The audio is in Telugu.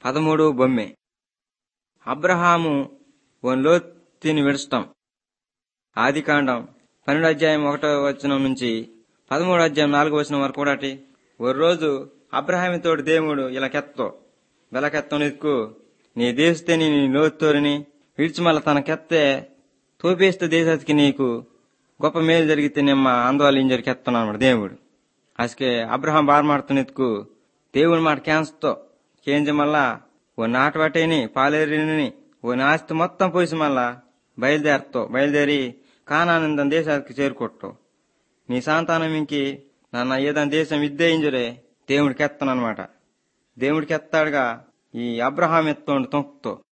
పదమూడు బొమ్మె అబ్రహాము ఓన్ లోతుని విడుస్తాం ఆదికాండం పన్నెండు అధ్యాయం ఒకటో వచనం నుంచి పదమూడు అధ్యాయం నాలుగో వచనం వరకు కూడా ఓ రోజు అబ్రహామితోటి దేవుడు ఇలా కెత్తో వెలకెత్తం ఎత్తుకు నీ దేశతేని నీ లోతుని విడిచి మళ్ళా తన కెత్తే తోపేస్తే దేశానికి నీకు గొప్ప మేలు జరిగితే నిమ్మ అందువల్ల ఏం జరిగి ఎత్తున్నాను అన్నమాట దేవుడు అసకే అబ్రహాం బారమాడుతున్న ఎత్తుకు దేవుని మాట క్యాన్స్తో కేంజ మళ్ళా ఓ నాటవాటేని పాలేరిని ఓ నాస్తి మొత్తం పోసి మళ్ళా బయలుదేరుతో బయలుదేరి కానానందం దేశానికి చేరుకొట్టు నీ సంతానం ఇంకి నన్న ఏదైనా దేశం విద్యేయించురే దేవుడికి ఎత్తనమాట దేవుడికి ఎత్తాడుగా ఈ అబ్రహాం ఎత్తుండు తొక్కుతో